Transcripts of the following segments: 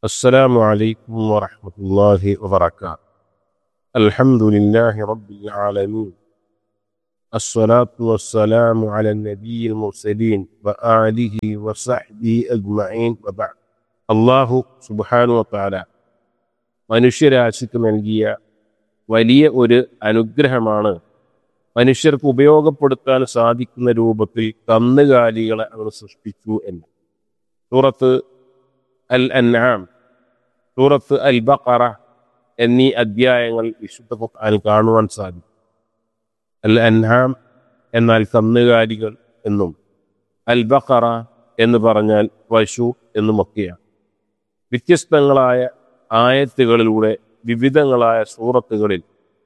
السلام عليكم ورحمة الله وبركاته الحمد لله رب العالمين الصلاة والسلام على النبي المرسلين وآله وصحبه أجمعين وبعد അള്ളാഹു സുബാനു താല മനുഷ്യരാശിക്ക് നൽകിയ വലിയ ഒരു അനുഗ്രഹമാണ് മനുഷ്യർക്ക് ഉപയോഗപ്പെടുത്താൻ സാധിക്കുന്ന രൂപത്തിൽ കന്നുകാലികളെ അവർ സൃഷ്ടിച്ചു എന്ന് സൂറത്ത് അൽ അൻആം സൂറത്ത് അൽ ബഖറ എന്നീ അധ്യായങ്ങൾ വിശുദ്ധ ഖുർആൻ കാണുവാൻ സാധിക്കും അൽ അൻആം എന്നാൽ കന്നുകാലികൾ എന്നും അൽ ബഖറ എന്ന് പറഞ്ഞാൽ പശു എന്നുമൊക്കെയാണ് വ്യത്യസ്തങ്ങളായ ആയത്തുകളിലൂടെ വിവിധങ്ങളായ സൂറത്തുകളിൽ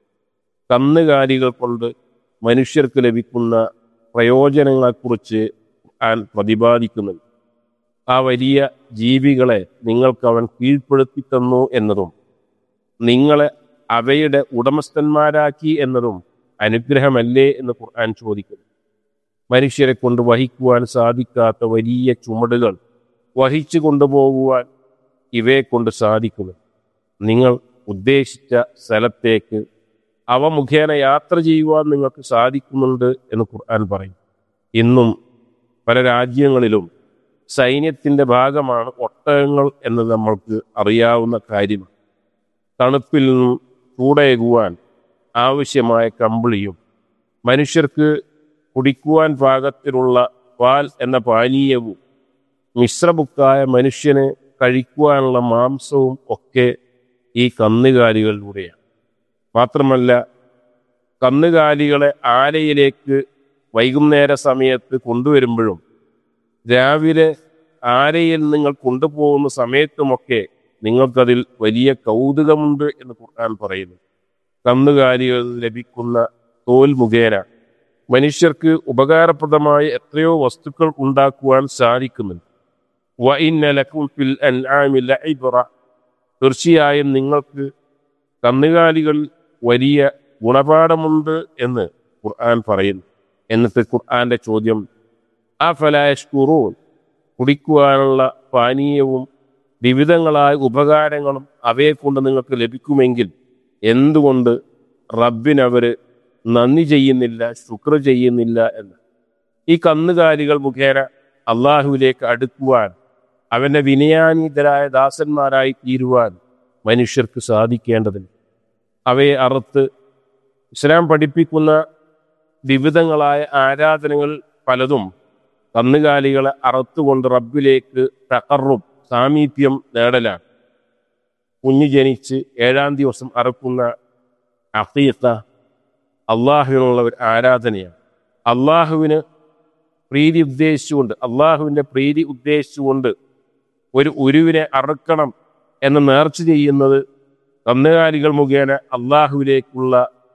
കന്നുകാലികൾ കൊണ്ട് മനുഷ്യർക്ക് ലഭിക്കുന്ന പ്രയോജനങ്ങളെക്കുറിച്ച് ഖുർആൻ പ്രതിപാദിക്കുന്നുണ്ട് ആ വലിയ ജീവികളെ നിങ്ങൾക്ക് അവൻ കീഴ്പ്പെടുത്തി തന്നു എന്നതും നിങ്ങളെ അവയുടെ ഉടമസ്ഥന്മാരാക്കി എന്നതും അനുഗ്രഹമല്ലേ എന്ന് ഖുർആൻ ചോദിക്കുന്നു മനുഷ്യരെ കൊണ്ട് വഹിക്കുവാൻ സാധിക്കാത്ത വലിയ ചുമടുകൾ വഹിച്ചു കൊണ്ടുപോകുവാൻ ഇവയെ കൊണ്ട് സാധിക്കുന്നു നിങ്ങൾ ഉദ്ദേശിച്ച സ്ഥലത്തേക്ക് അവ മുഖേന യാത്ര ചെയ്യുവാൻ നിങ്ങൾക്ക് സാധിക്കുന്നുണ്ട് എന്ന് ഖുർആൻ പറയും ഇന്നും പല രാജ്യങ്ങളിലും സൈന്യത്തിൻ്റെ ഭാഗമാണ് ഒട്ടകങ്ങൾ എന്നത് നമ്മൾക്ക് അറിയാവുന്ന കാര്യമാണ് തണുപ്പിൽ നിന്നും ചൂടേകുവാൻ ആവശ്യമായ കമ്പിളിയും മനുഷ്യർക്ക് കുടിക്കുവാൻ പാകത്തിലുള്ള പാൽ എന്ന പാനീയവും മിശ്രബുക്കായ മനുഷ്യന് കഴിക്കുവാനുള്ള മാംസവും ഒക്കെ ഈ കന്നുകാലികളിലൂടെയാണ് മാത്രമല്ല കന്നുകാലികളെ ആലയിലേക്ക് വൈകുന്നേര സമയത്ത് കൊണ്ടുവരുമ്പോഴും രാവിലെ ആലയിൽ നിങ്ങൾ കൊണ്ടുപോകുന്ന സമയത്തുമൊക്കെ നിങ്ങൾക്കതിൽ വലിയ കൗതുകമുണ്ട് എന്ന് ഖുർആൻ പറയുന്നു കന്നുകാലികൾ ലഭിക്കുന്ന തോൽ മുഖേന മനുഷ്യർക്ക് ഉപകാരപ്രദമായ എത്രയോ വസ്തുക്കൾ ഉണ്ടാക്കുവാൻ സാധിക്കുന്നുണ്ട് വ ഇന്ന ലക്കും ഫിൽ അൻആമി ലഇബ്റ തീർച്ചയായും നിങ്ങൾക്ക് കന്നുകാലികൾ വലിയ ഗുണപാഠമുണ്ട് എന്ന് ഖുർആൻ പറയുന്നു എന്നിട്ട് ഖുർആന്റെ ചോദ്യം ആ ഫലായഷ്കുറൂൻ കുടിക്കുവാനുള്ള പാനീയവും വിവിധങ്ങളായ ഉപകാരങ്ങളും അവയെ കൊണ്ട് നിങ്ങൾക്ക് ലഭിക്കുമെങ്കിൽ എന്തുകൊണ്ട് റബ്ബിനവര് നന്ദി ചെയ്യുന്നില്ല ശുക്ർ ചെയ്യുന്നില്ല എന്ന് ഈ കന്നുകാലികൾ മുഖേന അള്ളാഹുവിലേക്ക് അടുക്കുവാൻ അവന്റെ വിനയാനീതരായ ദാസന്മാരായി തീരുവാൻ മനുഷ്യർക്ക് സാധിക്കേണ്ടതിന് അവയെ അറുത്ത് ഇസ്ലാം പഠിപ്പിക്കുന്ന വിവിധങ്ങളായ ആരാധനകൾ പലതും കന്നുകാലികളെ അറുത്തുകൊണ്ട് റബ്ബിലേക്ക് തകറും സാമീപ്യം നേടലാണ് കുഞ്ഞു ജനിച്ച് ഏഴാം ദിവസം അറുക്കുന്ന അഖീഖ അള്ളാഹുവിനുള്ള ഒരു ആരാധനയാണ് അള്ളാഹുവിന് പ്രീതി ഉദ്ദേശിച്ചുകൊണ്ട് അള്ളാഹുവിൻ്റെ പ്രീതി ഉദ്ദേശിച്ചുകൊണ്ട് ഒരു ഉരുവിനെ അറുക്കണം എന്ന് നേർച്ച ചെയ്യുന്നത് കന്നുകാലികൾ മുഖേന അള്ളാഹുവിലേക്കുള്ള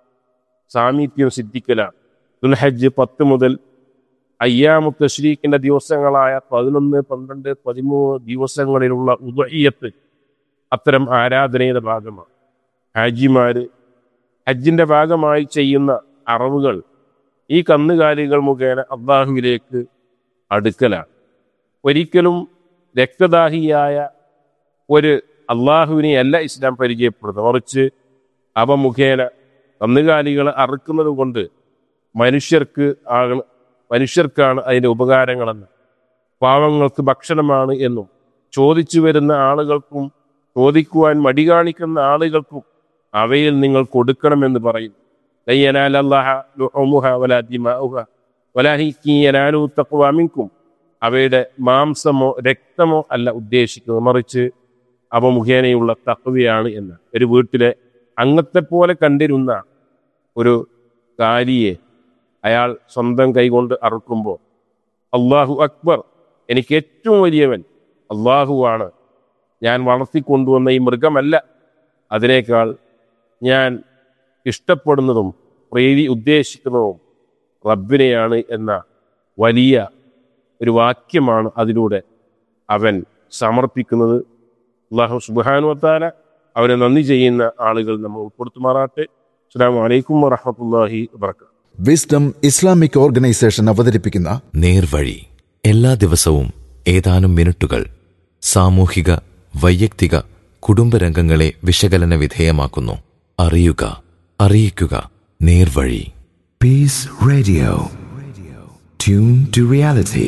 സാമീപ്യം സിദ്ധിക്കലാണ് ദുൽഹജ്ജ് പത്ത് മുതൽ അയ്യാമു തഷ്രീഖിന്റെ ദിവസങ്ങളായ പതിനൊന്ന് പന്ത്രണ്ട് പതിമൂന്ന് ദിവസങ്ങളിലുള്ള ഉദയ്യത്ത് അത്തരം ആരാധനയുടെ ഭാഗമാണ് ഹാജിമാര് ഹജ്ജിന്റെ ഭാഗമായി ചെയ്യുന്ന അറവുകൾ ഈ കന്നുകാലികൾ മുഖേന അള്ളാഹുവിലേക്ക് അടുക്കലാണ് ഒരിക്കലും രക്തദാഹിയായ ഒരു അള്ളാഹുവിനെ അല്ല ഇസ്ലാം പരിചയപ്പെടുന്നത് മറിച്ച് അവ മുഖേന കന്നുകാലികളെ അറുക്കുന്നത് കൊണ്ട് മനുഷ്യർക്ക് ആണ് മനുഷ്യർക്കാണ് അതിൻ്റെ ഉപകാരങ്ങളെന്ന് പാവങ്ങൾക്ക് ഭക്ഷണമാണ് എന്നും ചോദിച്ചു വരുന്ന ആളുകൾക്കും ചോദിക്കുവാൻ മടി കാണിക്കുന്ന ആളുകൾക്കും അവയിൽ നിങ്ങൾ കൊടുക്കണമെന്ന് പറയും ും അവയുടെ മാംസമോ രക്തമോ അല്ല ഉദ്ദേശിക്കുന്നത് മറിച്ച് അവ മുഖേനയുള്ള തക്വയാണ് എന്ന് ഒരു വീട്ടിലെ അംഗത്തെ പോലെ കണ്ടിരുന്ന ഒരു കാരിയെ അയാൾ സ്വന്തം കൈകൊണ്ട് അറുക്കുമ്പോൾ അള്ളാഹു അക്ബർ എനിക്ക് ഏറ്റവും വലിയവൻ അള്ളാഹുവാണ് ഞാൻ വളർത്തിക്കൊണ്ടുവന്ന ഈ മൃഗമല്ല അതിനേക്കാൾ ഞാൻ ഇഷ്ടപ്പെടുന്നതും പ്രീതി ഉദ്ദേശിക്കുന്നതും റബ്ബിനെയാണ് എന്ന വലിയ ഒരു വാക്യമാണ് അതിലൂടെ അവൻ സമർപ്പിക്കുന്നത് അള്ളാഹു സുബാനുവത്താല അവനെ നന്ദി ചെയ്യുന്ന ആളുകൾ നമ്മൾ ഉൾപ്പെടുത്തുമാറാട്ടെ അസ്സാം വലൈക്കും വറഹമത്തല്ലാഹി വാബർക്കാത്തു വിസ്ഡം ഇസ്ലാമിക് ഓർഗനൈസേഷൻ അവതരിപ്പിക്കുന്ന നേർവഴി എല്ലാ ദിവസവും ഏതാനും മിനിറ്റുകൾ സാമൂഹിക വൈയക്തിക കുടുംബരംഗങ്ങളെ വിശകലന വിധേയമാക്കുന്നു അറിയുക അറിയിക്കുക നേർവഴി Peace Radio. Tune to reality.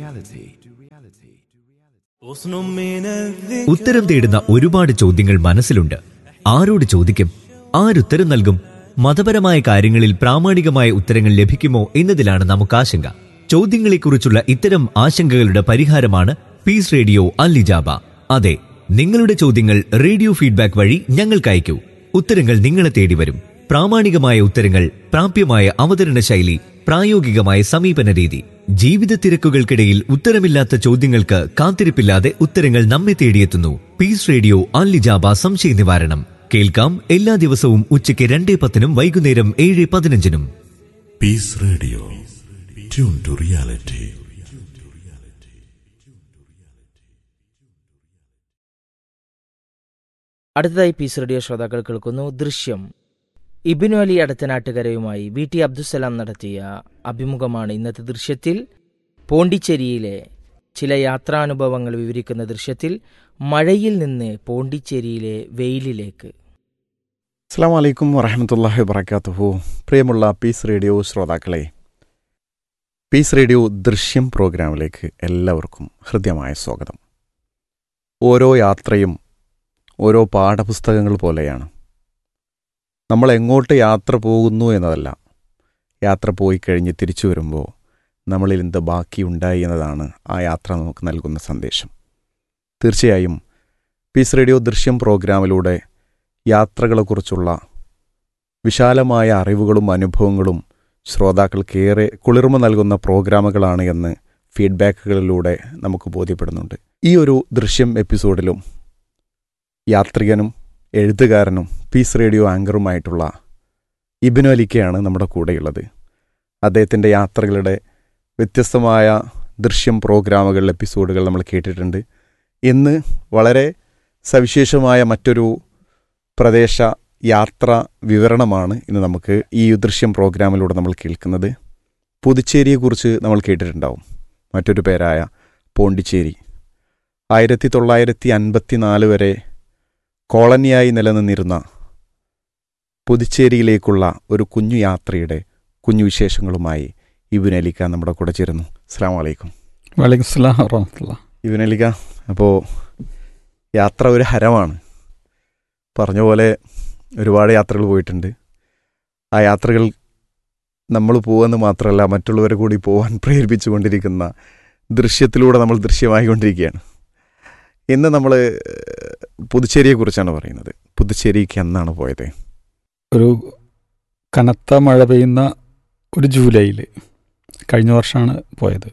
ഉത്തരം തേടുന്ന ഒരുപാട് ചോദ്യങ്ങൾ മനസ്സിലുണ്ട് ആരോട് ചോദിക്കും ആരുത്തരം നൽകും മതപരമായ കാര്യങ്ങളിൽ പ്രാമാണികമായ ഉത്തരങ്ങൾ ലഭിക്കുമോ എന്നതിലാണ് നമുക്ക് ആശങ്ക ചോദ്യങ്ങളെക്കുറിച്ചുള്ള ഇത്തരം ആശങ്കകളുടെ പരിഹാരമാണ് പീസ് റേഡിയോ അല്ലിജാബ അതെ നിങ്ങളുടെ ചോദ്യങ്ങൾ റേഡിയോ ഫീഡ്ബാക്ക് വഴി ഞങ്ങൾക്ക് അയക്കൂ ഉത്തരങ്ങൾ നിങ്ങളെ തേടി വരും പ്രാമാണികമായ ഉത്തരങ്ങൾ പ്രാപ്യമായ അവതരണ ശൈലി പ്രായോഗികമായ സമീപന രീതി ജീവിത തിരക്കുകൾക്കിടയിൽ ഉത്തരമില്ലാത്ത ചോദ്യങ്ങൾക്ക് കാത്തിരിപ്പില്ലാതെ ഉത്തരങ്ങൾ നമ്മെ തേടിയെത്തുന്നു പീസ് റേഡിയോ അല്ലിജാബ സംശയ നിവാരണം കേൾക്കാം എല്ലാ ദിവസവും ഉച്ചയ്ക്ക് രണ്ടേ പത്തിനും വൈകുന്നേരം ഏഴ് പതിനഞ്ചിനും Peace Radio. Tune to reality. അടുത്തതായി പീസ് റേഡിയോ ശ്രോതാക്കൾ കേൾക്കുന്നു ദൃശ്യം ഇബിനു അലി അടുത്തനാട്ടുകരയുമായി വി ടി അബ്ദുസലാം നടത്തിയ അഭിമുഖമാണ് ഇന്നത്തെ ദൃശ്യത്തിൽ പോണ്ടിച്ചേരിയിലെ ചില യാത്രാനുഭവങ്ങൾ വിവരിക്കുന്ന ദൃശ്യത്തിൽ മഴയിൽ നിന്ന് പോണ്ടിച്ചേരിയിലെ വെയിലിലേക്ക് അസ്സാം വലൈക്കും വറഹമത്തല്ലാഹി വബർക്കാത്തുഹു പ്രിയമുള്ള പീസ് റേഡിയോ ശ്രോതാക്കളെ പീസ് റേഡിയോ ദൃശ്യം പ്രോഗ്രാമിലേക്ക് എല്ലാവർക്കും ഹൃദ്യമായ സ്വാഗതം ഓരോ യാത്രയും ഓരോ പാഠപുസ്തകങ്ങൾ പോലെയാണ് നമ്മൾ എങ്ങോട്ട് യാത്ര പോകുന്നു എന്നതല്ല യാത്ര പോയി കഴിഞ്ഞ് തിരിച്ചു വരുമ്പോൾ നമ്മളിൽ എന്ത് ബാക്കിയുണ്ടായി എന്നതാണ് ആ യാത്ര നമുക്ക് നൽകുന്ന സന്ദേശം തീർച്ചയായും പീസ് റേഡിയോ ദൃശ്യം പ്രോഗ്രാമിലൂടെ യാത്രകളെക്കുറിച്ചുള്ള വിശാലമായ അറിവുകളും അനുഭവങ്ങളും ശ്രോതാക്കൾക്കേറെ കുളിർമ നൽകുന്ന പ്രോഗ്രാമുകളാണ് എന്ന് ഫീഡ്ബാക്കുകളിലൂടെ നമുക്ക് ബോധ്യപ്പെടുന്നുണ്ട് ഈ ഒരു ദൃശ്യം എപ്പിസോഡിലും യാത്രികനും എഴുത്തുകാരനും പീസ് റേഡിയോ ആങ്കറുമായിട്ടുള്ള ഇബിനു അലിക്കയാണ് നമ്മുടെ കൂടെയുള്ളത് അദ്ദേഹത്തിൻ്റെ യാത്രകളുടെ വ്യത്യസ്തമായ ദൃശ്യം പ്രോഗ്രാമുകൾ എപ്പിസോഡുകൾ നമ്മൾ കേട്ടിട്ടുണ്ട് ഇന്ന് വളരെ സവിശേഷമായ മറ്റൊരു പ്രദേശ യാത്ര വിവരണമാണ് ഇന്ന് നമുക്ക് ഈ ദൃശ്യം പ്രോഗ്രാമിലൂടെ നമ്മൾ കേൾക്കുന്നത് പുതുച്ചേരിയെക്കുറിച്ച് നമ്മൾ കേട്ടിട്ടുണ്ടാവും മറ്റൊരു പേരായ പോണ്ടിച്ചേരി ആയിരത്തി തൊള്ളായിരത്തി അൻപത്തി നാല് വരെ കോളനിയായി നിലനിന്നിരുന്ന പുതുച്ചേരിയിലേക്കുള്ള ഒരു കുഞ്ഞു യാത്രയുടെ കുഞ്ഞു വിശേഷങ്ങളുമായി ഇബിൻ അലിക്ക നമ്മുടെ കൂടെ ചേരുന്നു അസ്സാം വലൈക്കും വലൈക്കും സ്ലാം വറഹമത്തുള്ള ഇബിൻ അലിക്ക അപ്പോൾ യാത്ര ഒരു ഹരമാണ് പറഞ്ഞ പോലെ ഒരുപാട് യാത്രകൾ പോയിട്ടുണ്ട് ആ യാത്രകൾ നമ്മൾ പോവെന്ന് മാത്രമല്ല മറ്റുള്ളവരെ കൂടി പോകാൻ പ്രേരിപ്പിച്ചുകൊണ്ടിരിക്കുന്ന ദൃശ്യത്തിലൂടെ നമ്മൾ ദൃശ്യമായിക്കൊണ്ടിരിക്കുകയാണ് ഇന്ന് നമ്മൾ പുതുച്ചേരിയെക്കുറിച്ചാണ് പറയുന്നത് പുതുച്ചേരിക്ക് എന്നാണ് പോയത് ഒരു കനത്ത മഴ പെയ്യുന്ന ഒരു ജൂലൈയിൽ കഴിഞ്ഞ വർഷമാണ് പോയത്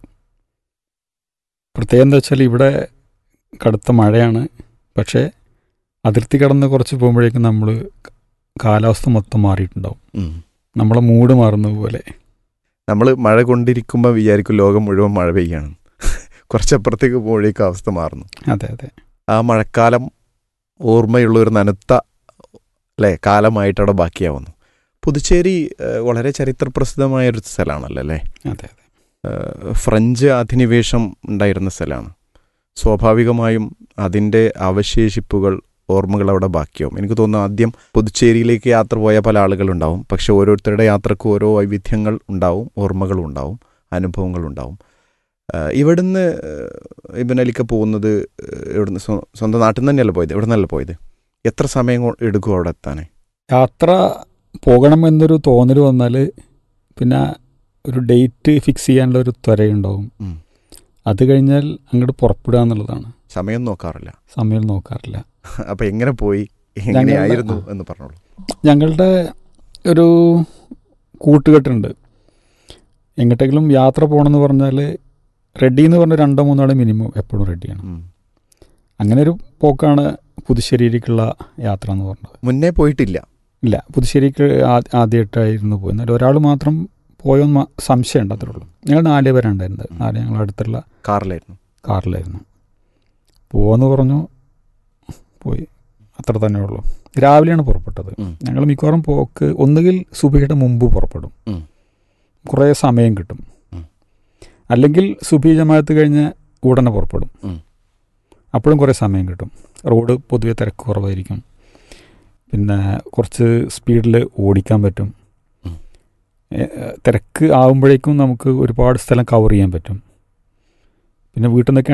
പ്രത്യേകം എന്താ വെച്ചാൽ ഇവിടെ കടുത്ത മഴയാണ് പക്ഷേ അതിർത്തി കടന്ന് കുറച്ച് പോകുമ്പോഴേക്കും നമ്മൾ കാലാവസ്ഥ മൊത്തം മാറിയിട്ടുണ്ടാവും ഉം. നമ്മളെ മൂഡ് മാറുന്ന പോലെ നമ്മൾ മഴ കൊണ്ടിരിക്കുമ്പോൾ വിചാരിക്കും ലോകം മുഴുവൻ മഴ പെയ്യാണ് കുറച്ചപ്പുറത്തേക്ക് പോകുമ്പോഴേക്കും അവസ്ഥ മാറുന്നു അതെ അതെ ആ മഴക്കാലം ഓർമ്മയുള്ള ഒരു നനുത്ത അല്ലേ കാലമായിട്ട് അവിടെ ബാക്കിയാവുന്നു പുതുച്ചേരി ഏഹ്, വളരെ ചരിത്രപ്രസിദ്ധമായ ഒരു സ്ഥലമാണല്ലോ അല്ലേ അതെ അതെ ഏഹ്, ഫ്രഞ്ച് അധിനിവേശം ഉണ്ടായിരുന്ന സ്ഥലമാണ് സ്വാഭാവികമായും അതിൻ്റെ അവശേഷിപ്പുകൾ ഓർമ്മകൾ അവിടെ ബാക്കിയാവും എനിക്ക് തോന്നുന്നു ആദ്യം പുതുച്ചേരിയിലേക്ക് യാത്ര പോയ പല ആളുകളുണ്ടാവും പക്ഷെ ഓരോരുത്തരുടെ യാത്രക്കും ഓരോ വൈവിധ്യങ്ങൾ ഉണ്ടാവും ഓർമ്മകളും ഉണ്ടാവും അനുഭവങ്ങളുണ്ടാവും ഏഹ്, ഇവിടുന്ന് ഏഹ്, ഇബൻ അലിക്ക പോകുന്നത് ഏഹ്, ഇവിടുന്ന് സ്വ- സ്വന്തം നാട്ടിൽ നിന്ന് തന്നെയല്ല പോയത് ഇവിടെ നിന്നല്ല പോയത് എത്ര സമയം കൊ- എടുക്കും അവിടെ എത്താൻ യാത്ര പോകണം എന്നൊരു തോന്നൽ വന്നാൽ പിന്നെ ഒരു ഡേറ്റ് ഫിക്സ് ചെയ്യാനുള്ള ഒരു ത്വരയുണ്ടാവും ഉം. അത് കഴിഞ്ഞാൽ അങ്ങോട്ട് പുറപ്പെടുക എന്നുള്ളതാണ് സമയം നോക്കാറില്ല സമയം നോക്കാറില്ല അപ്പം എങ്ങനെ പോയി എങ്ങനെയായിരുന്നു എന്ന് പറഞ്ഞോളൂ ഞങ്ങളുടെ ഒരു കൂട്ടുകെട്ടുണ്ട് എങ്ങോട്ടെങ്കിലും യാത്ര പോകണമെന്ന് പറഞ്ഞാൽ റെഡി എന്ന് പറഞ്ഞ രണ്ടോ മൂന്നോ ആൾ മിനിമം എപ്പോഴും റെഡിയാണ് ഉം. അങ്ങനെ ഒരു പോക്കാണ് പുതുശ്ശേരിയിലേക്കുള്ള യാത്ര എന്ന് പറഞ്ഞത് മുന്നേ പോയിട്ടില്ല ഇല്ല പുതുശ്ശേരിക്ക് ആ- ആദ്യമായിട്ടായിരുന്നു പോയി എന്നാൽ ഒരാൾ മാത്രം പോയോന്ന് മാ- സംശയമുണ്ട് അത്രേ ഉള്ളൂ ഞങ്ങൾ നാല് പേരാണ് ഉണ്ടായിരുന്നത് നാല് ഞങ്ങൾ അടുത്തുള്ള കാറിലായിരുന്നു കാറിലായിരുന്നു പോവാന്ന് പറഞ്ഞു പോയി അത്ര തന്നെ ഉള്ളൂ രാവിലെയാണ് പുറപ്പെട്ടത് ഉം. ഞങ്ങൾ മിക്കവാറും പോക്ക് ഒന്നുകിൽ സുബിയുടെ മുമ്പ് പുറപ്പെടും ഉം. കുറേ സമയം കിട്ടും ഉം. അല്ലെങ്കിൽ സുബി ജമാഅത്ത് കഴിഞ്ഞ് ഉടനെ പുറപ്പെടും ഉം. അപ്പോഴും കുറേ സമയം കിട്ടും റോഡ് പൊതുവെ തിരക്ക് കുറവായിരിക്കും പിന്നെ കുറച്ച് സ്പീഡിൽ ഓടിക്കാൻ പറ്റും ഉം. ഏ, തിരക്ക് ആകുമ്പോഴേക്കും നമുക്ക് ഒരുപാട് സ്ഥലം കവർ ചെയ്യാൻ പറ്റും പിന്നെ വീട്ടിൽ നിന്നൊക്കെ